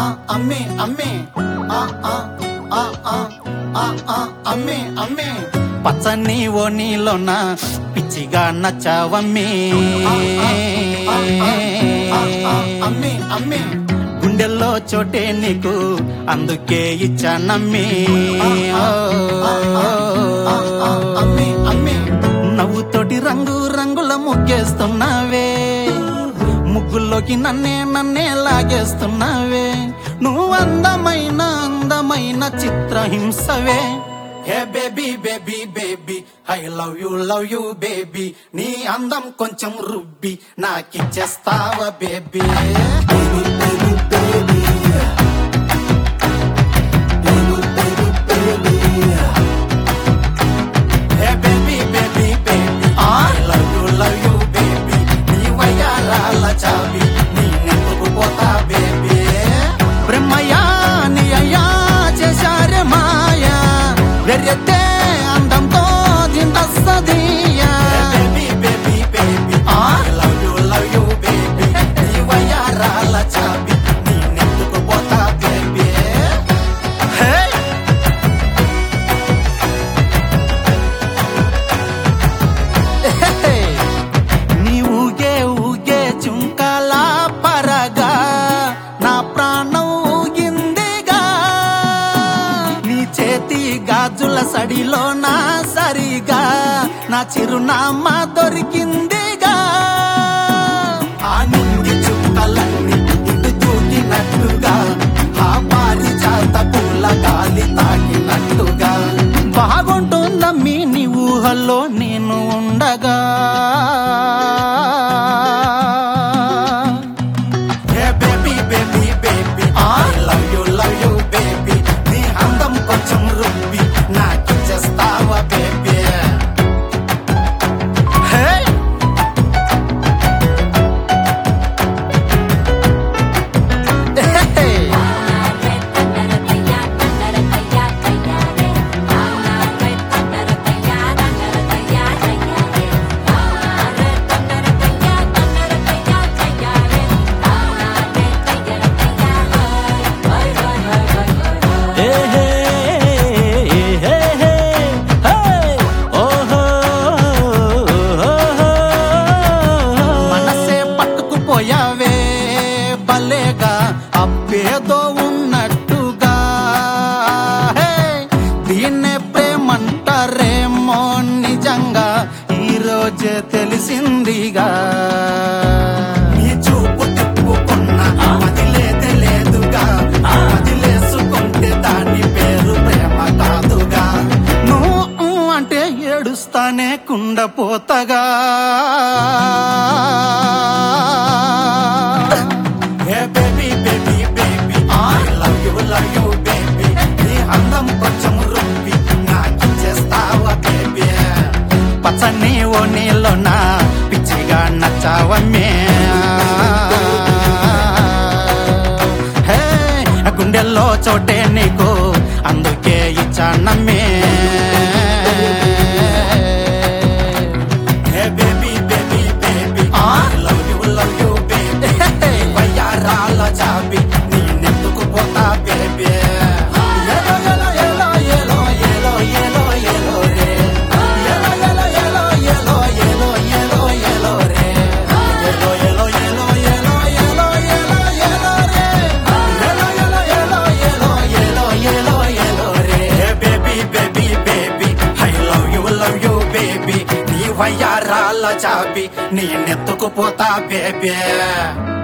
అమ్మే అమ్మే ఆ ఆ ఆ ఆ ఆ ఆ అమ్మే అమ్మే పచ్చని ఓ నీలోన పిచ్చిగా నచ్చావమ్మే అమ్మే అమ్మే గుండెల్లో చోటే నీకు అందుకే ఇచ్చానమ్మే అమ్మే అమ్మే నవ్వుతోటి రంగు రంగుల ముగ్గేస్తున్నావే ముగ్గుల్లోకి నన్నే నన్నే లాగేస్తున్నావే నువ్వు అందమైన అందమైన చిత్రహింసవే hey baby baby baby I love you love you baby నీ అందం కొంచెం రుబ్బి నాకిచ్చేస్తావా baby hey baby baby baby I love you love you baby నీ వయ్యారాల చాబి నీ నెత్తుకు పోతా బేబీ బ్రహ్మయ్యా నీ అయ్యా చేశారే మాయా వెర్రెత్తే అందంతో దిందస్తదీయా baby, baby, baby. I love you, love you, baby. నీ వయ్యారాల చాబి నీ నెత్తుకు పోతా baby. హే హే! నీ ఊగే ఊగే చుంకాల పరగా నా ప్రాణం ఊగిందిగా నీ చేతి గాజుల సడిలో నా సరిగా నా చిరునామా దొరికిందిగా ఆ నింగి చుక్కలన్నీ ఇటు దూకినట్టుగా ఆ పారిజాత పూల గాలి తాకినట్టుగా బాగుంటుందమ్మీ నీ ఊహల్లో నేను ఉండగా hey baby baby baby I love you love you baby నీ అందం కొంచెం రుబ్బి నాకిచ్చేస్తావా బేబీ హే హే! హే హే హే హే హే ఓహో మనసే పట్టుకుపోయావే భలేగా అప్పేదో ఉన్నట్టుగా హే దీన్నే ప్రేమంటారేమో నిజంగా ఈ రోజే తెలిసిందిగా నీ చూపు తిప్పుకున్న వదిలేదే లేదుగా వదిలేసుకుంటే దాని పేరు ప్రేమ కాదుగా నువ్వు ఊ అంటే ఏడుస్తానే కుండపోతగా hey baby baby baby I love you love you baby నీ అందం కొంచెం రుబ్బి నాకిచ్చేస్తావా బేబీ పచ్చని ఓ నీలోన పిచ్చిగా నచ్చావమ్మే హే గుండెల్లో చోటే నీకు అందుకే ఇచ్చానమ్మే hey baby baby baby I love you love you baby వయ్యారాల చాబి నీ నెత్తుకు పోతా బేబీ ఎలో ఎలో ఎలో ఎలో ఎలో ఎలో ఎలో రే ఎలో ఎలో ఎలో ఎలో ఎలో ఎలో ఎలో రే ఎలో ఎలో ఎలో ఎలో ఎలో ఎలో ఎలో రే ఎలో ఎలో ఎలో ఎలో ఎలో ఎలో ఎలో రే baby baby baby I love you love you baby నీ వయ్యారాల చాబి నీ నెత్తుకు పోతా బేబీ